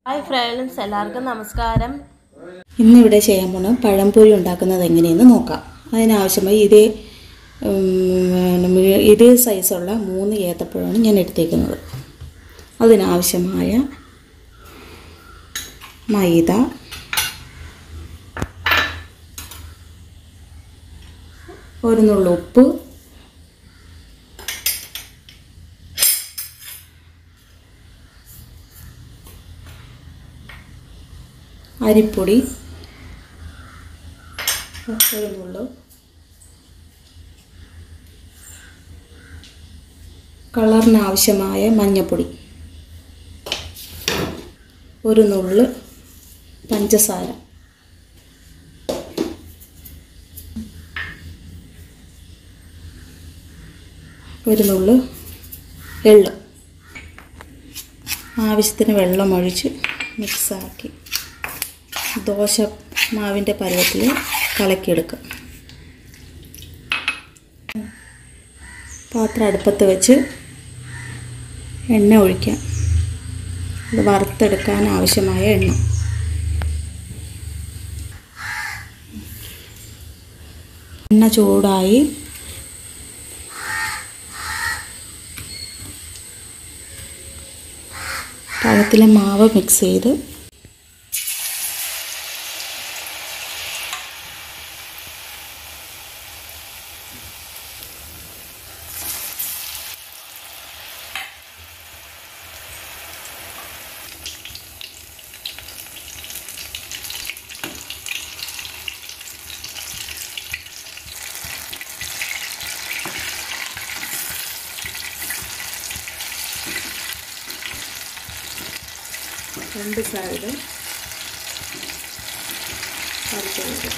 hi friends എല്ലാവർക്കും നമസ്കാരം ഇന്നിവിടെ ചെയ്യാൻ പോണ പഴംപൊരി ഉണ്ടാക്കുന്നത് എങ്ങനെയെന്ന് നോക്കാം അതിനാവശ്യമായി ഇതേ ഉം, മീ- ഇതേ സൈസുള്ള മൂന്ന് ഏത്തപ്പഴമാണ് ഞാൻ എടുത്തേക്കുന്നത് അതിനാവശ്യമായ മൈദ ഒരു നുള്ളു ഉപ്പ് അരിപ്പൊടി ഒരു നുള്ളു കളറിന് ആവശ്യമായ മഞ്ഞപ്പൊടി ഒരു നുള്ള് പഞ്ചസാര ഒരു നുള്ള് എള്ള് ആവശ്യത്തിന് വെള്ളം ഒഴിച്ച് മിക്സാക്കി ദോശ മാവിൻ്റെ പരുവത്തിൽ കലക്കിയെടുക്കുക പാത്രം അടുപ്പത്ത് വെച്ച് എണ്ണ ഒഴിക്കാം ഇത് വറുത്തെടുക്കാൻ ആവശ്യമായ എണ്ണ എണ്ണ ചൂടായി പഴത്തിലെ മാവ് മിക്സ് ചെയ്ത് രണ്ട് സൈഡ് വറുത്തെടുക്കുക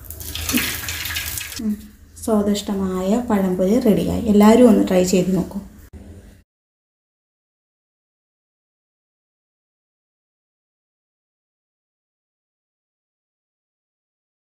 സ്വാദിഷ്ടമായ പഴംപൊരി റെഡിയായി എല്ലാവരും ഒന്ന് ട്രൈ ചെയ്ത് നോക്കൂ